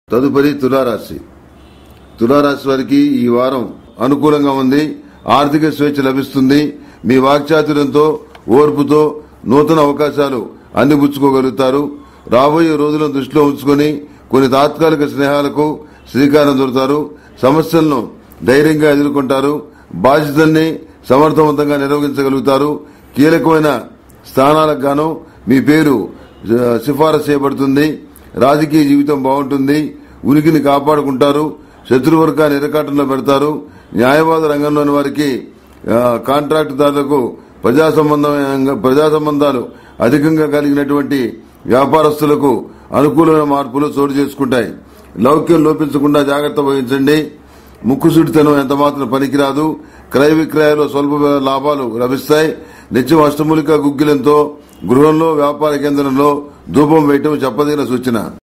తదుపరి తులారాశి తులారాశి వారికి ఈ వారం అనుకూలంగా ఉంది ఆర్థిక స్వేచ్ఛ లభిస్తుంది మీ వాక్చాతుర్యంతో ఓర్పుతో నూతన అవకాశాలు అందిపుచ్చుకోగలుగుతారు రాబోయే రోజులను దృష్టిలో ఉంచుకొని కొన్ని తాత్కాలిక స్నేహాలకు శ్రీకారం చుడతారు సమస్యలను ధైర్యంగా ఎదుర్కొంటారు బాధ్యతల్ని సమర్థవంతంగా నిర్వహించగలుగుతారు కీలకమైన స్థానాలకు గాను మీ పేరు ఆ, సిఫారసు చేయబడుతుంది రాజకీయ జీవితం బాగుంటుంది ఉనికిని కాపాడుకుంటారు శత్రువర్గాన్ని ఇరకాటంలో పెడతారు న్యాయవాద రంగంలోని వారికి ఆ, కాంట్రాక్టుదారులకు ప్రజా సంబంధమైన ప్రజా సంబంధాలు అధికంగా కలిగినటువంటి వ్యాపారస్తులకు అనుకూలమైన మార్పులు చోటు చేసుకుంటాయి లౌక్యం లోపించకుండా జాగ్రత్త వహించండి ముక్కుసూటితనం ఎంత మాత్రం పనికిరాదు క్రయ విక్రయాల్లో స్వల్ప లాభాలు లభిస్తాయి నిత్యం అష్టమూలిక గుగ్గిలంతో గృహంలో వ్యాపార కేంద్రంలో ధూపం వేయటం చెప్పదగిన సూచన